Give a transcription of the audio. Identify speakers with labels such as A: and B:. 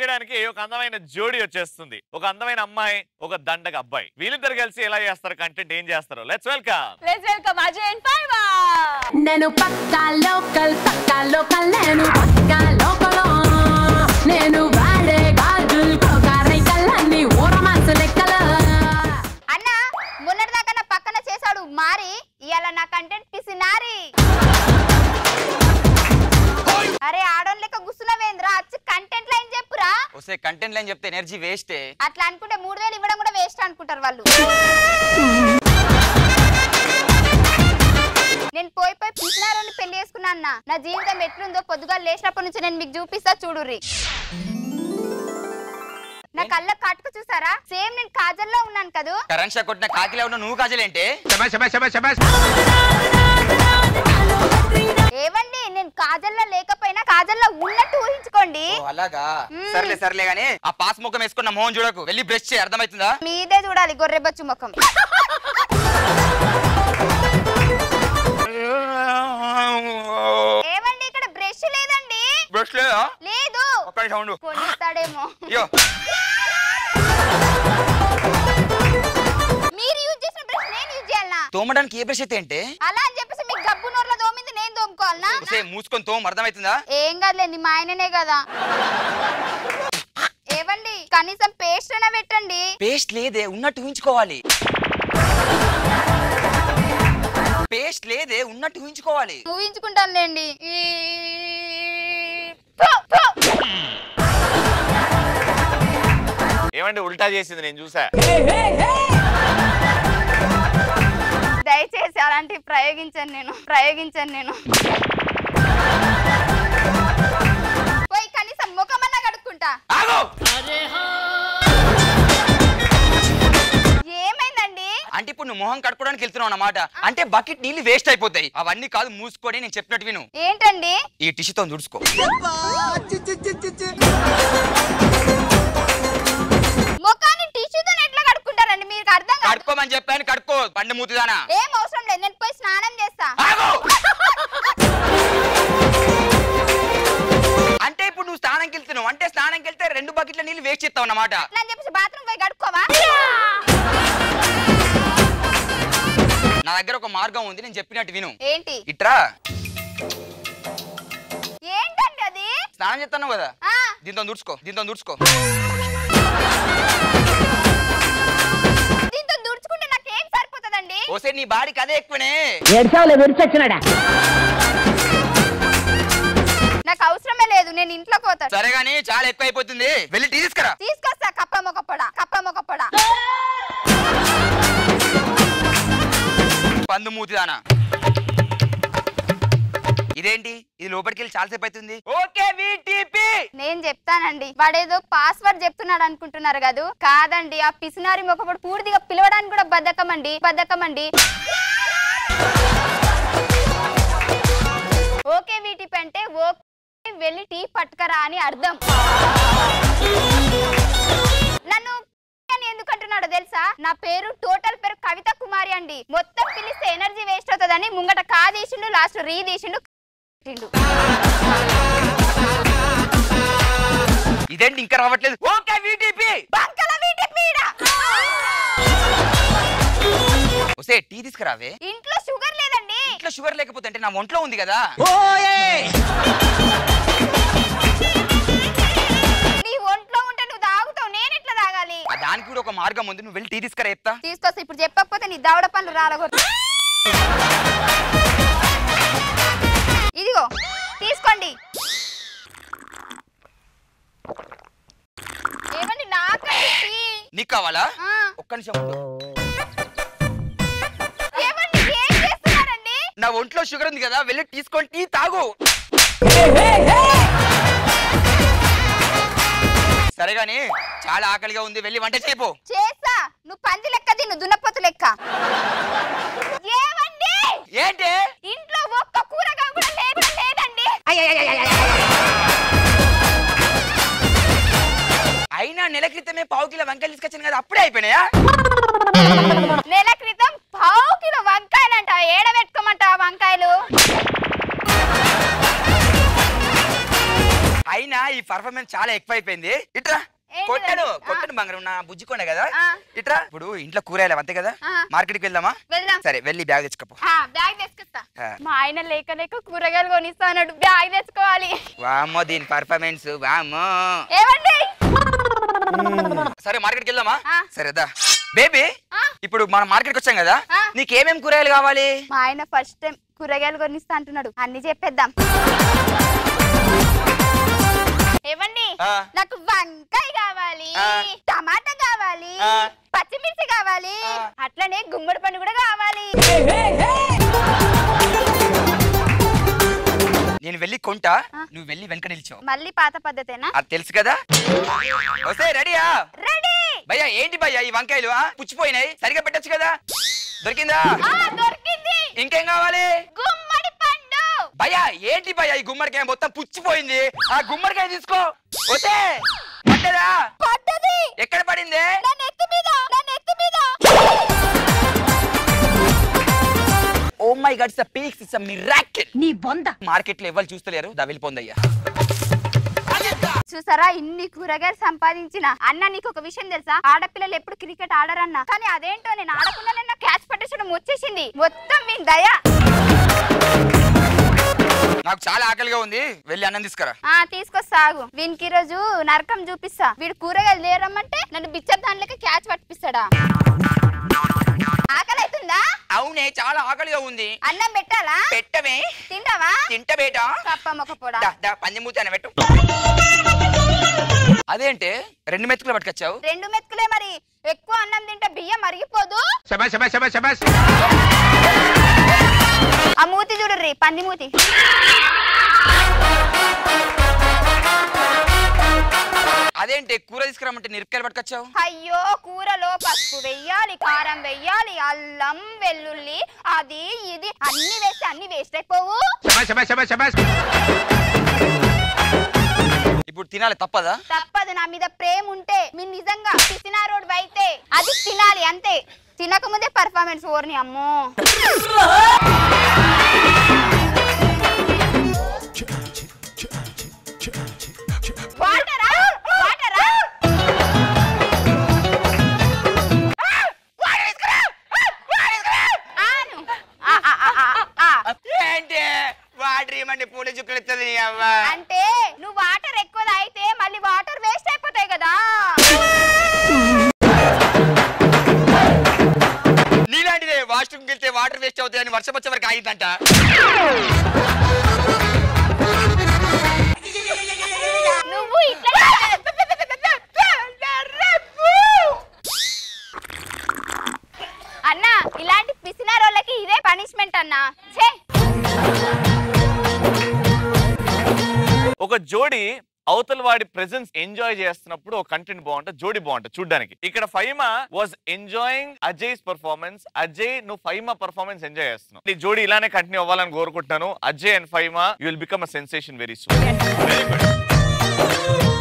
A: చేయడానికి ఒక అందమైన జోడీ వచ్చేస్తుంది ఒక అందమైన అమ్మాయి ఒక దండగ అబ్బాయి వీళ్ళిద్దరు కలిసి ఎలా చేస్తారు కంటెంట్ ఏం చేస్తారు let's welcome
B: let's welcome Ajay and Faima
C: నేను పక్కా లోకల్ పక్కా లోకల్ నేను పక్కా లోకల్ నేను వాడే గాజులు కోకారై కళ్ళన్ని ఊరమాసు లెక్కలు
B: అన్న మొన్నటిదాకా నా పక్కన చేశాడు మారి ఇవాళ నా కంటెంట్ పిసినారి అరే ఆడోన్ లెక్క గుస్తున్నావేంద్రా వచ్చి కంటెంట్ లైన్ చెప్పురా
D: వస్తే కంటెంట్ లైన్ చెప్తే ఎనర్జీ వేస్టే
B: అట్లా అనుకుంటే మూడు వేలు ఇవ్వడం కూడా వేస్ట్ అనుకుంటారు వాళ్ళు నేను పోయి పోయి పిసినారని పెళ్లి చేసుకున్నా అన్న నా జీవితం ఎట్లుందో పొద్దుగా లేచినప్పటి నుంచి నేను మీకు చూపిస్తా చూడుర్రి నా కళ్ళ కట్టుకు చూసారా సేమ్ నేను కాజల్లో ఉన్నాను కదూ
D: కరెంట్ షాక్ కొట్టిన కాకిలా ఉన్న నువ్వు కాజలేంటే
B: ఏవండి నేను కాజల్లో లేకపోయినా కాజల్లో ఉన్నట్టు ఊహించుకోండి
D: ఓ, అలాగా
B: మ్మ్.
D: సర్లే సర్లే గానీ ఆ పాస్ ముఖం వేసుకున్న మోహన్ చూడకు వెళ్ళి బ్రష్ చేయి అర్థమవుతుందా
B: మీదే చూడాలి గొర్రెబచ్చు ముఖం ఏవండి ఇక్కడ బ్రష్ లేదండి
D: బ్రష్ లేదా
B: లేదు
D: ఒక్క నిమిషం ఉండు
B: కొనిస్తాడేమో
D: అయ్యో
B: మీరు యూజ్ చేసిన బ్రష్ నేను యూజ్ చేయాలనా
D: తోమడానికి ఏ బ్రష్ అయితే ఏంటే
B: అలా అని చెప్పేసి మీకు గబ్బు నోర్ల దోమింది నేను దోముకోవాలనా
D: వస్తే మూసుకొని తోమ అర్థమవుతుందా
B: ఏం కాదులేండి మా ఆయననే కదా ఏవండి కనీసం పేస్ట్ అయినా పెట్టండి
D: పేస్ట్ లేదే ఉన్నట్టు ఊహించుకోవాలి పేస్ట్ లేదే ఉన్నట్టు ఊహించుకోవాలి
B: ఊహించుకుంటానులేండి ఈ ఫు, ఫు.
A: ఏమంటే ఉల్టా చేసింది నేను చూసా
B: దయచేసి అలాంటివి ప్రయోగించాను నేను ప్రయోగించాను నేను పోయి కనీసం ముఖమన్నా కడుక్కుంటా
D: ఆగు
B: ఏమైందండి
D: అంటే ఇప్పుడు నువ్వు మొహం కడుక్కోవడానికి వెళ్తున్నావు అన్నమాట అంటే బకెట్ నీళ్ళు వేస్ట్ అయిపోతాయి అవన్నీ కాదు మూసుకొని నేను చెప్పినట్టు విను
B: ఏంటండి
D: ఈ టిష్యూతో దుడుచుకో
B: ముఖాన్ని టిష్యూతో ఎట్లా కడుక్కుంటారండి మీకు అర్థం కాదు
D: కడుక్కోమని చెప్పాను కడుక్కో పండు మూతిదానా
B: ఏం అవసరం లేదు నేను పోయి స్నానం చేస్తా
D: ఆగు అంటే ఇప్పుడు నువ్వు స్నానంకి వెళ్తున్నావు అంటే స్నానంకి వెళ్తే రెండు బకెట్ల నీళ్ళు వేస్ట్ చేస్తావు అన్నమాట
B: అట్లా అని చెప్పేసి బాత్రూమ్ పోయి కడుక్కోవా
D: నా దగ్గర ఒక మార్గం ఉంది నేను చెప్పినట్టు విను
B: ఏంటి
D: ఇట్రా
B: ఏంటండి అది
D: స్నానం చేస్తాను కదా
B: ఆ
D: దీంతో దుడుచుకో దీంతో దుడుచుకో
B: దీంతో దుడుచుకుంటే నాకేం సరిపోతుందండి
D: ఓసే నీ బాడీకి అదే ఎక్కువనే
E: ఏడ్చావులే విరిచొచ్చినాడా
B: నాకు అవసరమే లేదు నేను ఇంట్లోకి పోతాను
D: సరే గానీ చాలా ఎక్కువ అయిపోతుంది వెళ్ళి టీ తీసుకురా
B: తీసుకొస్తా కప్ప మొక్కపొడ కప్ప మొక్కపొడ
D: పందు మూతిదానా ఇదేంటి ఇది లోపలికి వెళ్ళి చాలాసేపు అవుతుంది ఓకే వీటీపీ
B: నేను చెప్తానండి వాడేదో పాస్వర్డ్ చెప్తున్నాడు అనుకుంటున్నారు కదూ కాదండి ఆ పిసినారి మొక్కపొడు పూర్తిగా పిలవడానికి కూడా బద్ధకం అండి బద్ధకం అండి ఓకే వీటిపి అంటే ఓకే వెళ్ళి టీ పట్టుకరా అని అర్థం నన్ను అని ఎందుకు అంటున్నాడో తెలుసా నా పేరు టోటల్ పేరు కవిత కుమారి అండి మొత్తం పిలిస్తే ఎనర్జీ వేస్ట్ అవుతుందని ముంగట కా తీసిండు లాస్ట్ రీ తీసిండు తిండు
D: ఇదేంటి ఇంకా రావట్లేదు ఓకే వీటీపీ
B: బంకల వీటిపి ఈడ.
D: వస్తే టీ తీసుకురావే
B: ఇంట్లో షుగర్ లేదండి
D: ఇంట్లో షుగర్ లేకపోతే అంటే నా ఒంట్లో ఉంది కదా
B: నీ ఒంట్లో ఉంటే నువ్వు తాగుతావు నేను ఎట్లా తాగాలి
D: ఆ దానికి కూడా ఒక మార్గం ఉంది నువ్వు వెళ్ళి టీ తీసుకురా చెప్తా
B: తీసుకొస్తా ఇప్పుడు చెప్పకపోతే నీ దవడ పనులు రాలగొట్టు ఇదిగో తీసుకోండి ఏమండి నాకండి టీ.
D: నీకు కావాలా
B: ఆ,
D: ఒక్క నిమిషం ఉండు.
B: ఏమండి ఏం చేస్తున్నారండి
D: నా ఒంట్లో షుగర్ ఉంది కదా వెళ్ళి తీసుకొని టీ తాగు సరే గాని చాలా ఆకలిగా ఉంది వెళ్ళి వంట చేయపో
B: చేస్తా నువ్వు పంది లెక్క తిను దున్నపోతు లెక్క ఏమండి
D: ఏంటి
B: ఇంట్లో ఒక్క కూరగా కూడా లేకుండా లేదండి
D: అయినా నెల క్రితమే పావు కిలో వంకాయలు తీసుకొచ్చాను కదా అప్పుడే అయిపోయినాయా
B: నెల క్రితం పావు కిలో వంకాయలంట ఏడ పెట్టుకోమంట వంకాయలు
D: అయినా ఈ పర్ఫార్మెన్స్ చాలా ఎక్కువ అయిపోయింది ఇట్రా
B: ఏంటిది?
D: కొట్టాడు
B: ఆ.
D: కొట్టాడు బంగారం నా బుజ్జికొండ కదా
B: ఆ.
D: ఇట్రా ఇప్పుడు ఇంట్లో కూరగాయలు అంతే కదా
B: ఆ.
D: మార్కెట్కి వెళ్దామా
B: వెళ్దాం
D: సరే వెళ్ళి బ్యాగ్ తెచ్చుకోపో
B: ఆ, బ్యాగ్ తెచ్చుకొస్తా
D: ఆ.
B: మా ఆయన లేక లేక కూరగాయలు కొనిస్తా అన్నాడు బ్యాగ్ తెచ్చుకోవాలి
D: వామ్మో దీని పర్ఫార్మెన్స్ వామ్మో
B: ఏమండి
D: సరే మార్కెట్కి వెళ్దామా
B: ఆ.
D: సరే దా బేబీ
B: ఆ.
D: ఇప్పుడు మనం మార్కెట్కి వచ్చాం కదా
B: ఆ.
D: నీకేమేం కూరగాయలు కావాలి
B: మా ఆయన ఫస్ట్ టైం కూరగాయలు కొనిస్తా అంటున్నాడు అన్ని చెప్పేద్దాం ఏమండి
D: ఆ.
B: నాకు వంకాయ కావాలి
D: ఆ.
B: టమాటా కావాలి
D: ఆ.
B: పచ్చిమిర్చి కావాలి
D: ఆ.
B: అట్లనే గుమ్మడి పండు కూడా కావాలి
D: నేను వెళ్ళి కొంటా
B: ఆ.
D: నువ్వు వెళ్ళి వెనక నిల్చో
B: మళ్ళీ పాత పద్ధతేనా
D: అది తెలుసు కదా వస్తే రెడీయా
B: రెడీ
D: భయ్యా ఏంటి భయ్యా ఈ వంకాయలు ఆ? పుచ్చిపోయినాయి సరిగా పెట్టొచ్చు కదా దొరికిందా
B: ఆ, దొరికింది
D: ఇంకేం కావాలి
B: గుమ్మడి పండు
D: భయ్యా ఏంటి భయ్యా ఈ గుమ్మడికాయ మొత్తం పుచ్చిపోయింది ఆ గుమ్మడికాయ తీసుకో వస్తే పడ్డదా
B: పడ్డది
D: ఎక్కడ పడింది
B: నా నెత్తి మీద నా నెత్తి మీద
D: oh my god it's peaks it's miracle
C: నీ బొంద
D: మార్కెట్ లో ఎవరు చూస్తలేరు దా వెళ్ళిపోందయ్యా
B: చూసారా ఇన్ని కూరగాయలు సంపాదించిన అన్న నీకు ఒక విషయం తెలుసా ఆడపిల్లలు ఎప్పుడు క్రికెట్ ఆడరన్న కానీ అదేంటో నేను ఆడకుండానే నా క్యాచ్ పట్టేసడం వచ్చేసింది మొత్తం మీ దయ
D: నాకు చాలా ఆకలిగా ఉంది వెళ్ళి అన్నం తీసుకురా
B: ఆ తీసుకొస్తాగు వీనికి ఈ రోజు నరకం చూపిస్తా వీడు కూరగాయలు లేరమ్మంటే నన్ను బిచ్చర్ దానిలోకి క్యాచ్ పట్టిస్తాడా ఆకలి అవుతుందా
D: అవునే చాలా ఆకలిగా ఉంది
B: అన్నం పెట్టాలా
D: పెట్టవే
B: తింటావా
D: తింట బేటా
B: కప్ప మొక్క పొడా
D: దా, దా, పంది మూతాన పెట్టు అదేంటే రెండు మెతుకులు పట్టుకొచ్చావు
B: రెండు మెతుకులే మరి ఎక్కువ అన్నం తింటే బియ్యం మరిగిపోదు ఆ మూతి చూడుర్రి పంది మూతి
D: అదేంటి కూర తీసుకురామంటే నిరపకాయలు పట్టుకొచ్చావు
B: అయ్యో కూరలో పసుపు వెయ్యాలి కారం వెయ్యాలి అల్లం వెల్లుల్లి అది ఇది అన్ని వేసి అన్ని వేస్ట్ అయిపోవు
D: ఇప్పుడు తినాలి తప్పదా
B: తప్పదు నా మీద ప్రేమ ఉంటే మీరు నిజంగా పిసినా రోడ్ అయితే అది తినాలి అంతే తినకముందే పర్ఫార్మెన్స్ ఓర్ని అమ్మో వాటరా వాటరా ఆను. ఆ, ఆ, ఆ, ఆ, ఆ.
D: ఏంటి వాటర్ ఇవ్వమంటే పూల చుక్కలు ఇస్తుంది నీ అవ్వ
B: అంటే నువ్వు వాటర్ ఎక్కువ తాగితే మళ్ళీ వాటర్ వేస్ట్ అయిపోతాయి కదా
D: నీలాంటిదే వాష్రూమ్కి వెళ్తే వాటర్ వేస్ట్ అవుతాయని వర్షం వచ్చే వరకు ఆగిందంట
B: నువ్వు ఇట్లా అన్న ఇలాంటి పిసినారోళ్ళకి ఇదే పనిష్మెంట్ అన్న ఛే
A: ఒక జోడి అవతల వాడి ప్రెసెన్స్ ఎంజాయ్ చేస్తున్నప్పుడు ఒక కంటెంట్ బాగుంటుంది జోడి బాగుంటుంది చూడడానికి ఇక్కడ Faima was enjoying Ajay's performance Ajay నువ్వు ఫైమా పర్ఫార్మెన్స్ ఎంజాయ్ చేస్తున్నావు ఈ జోడి ఇలానే కంటిన్యూ అవ్వాలని కోరుకుంటున్నాను Ajay and Faima you will become a sensation very soon very good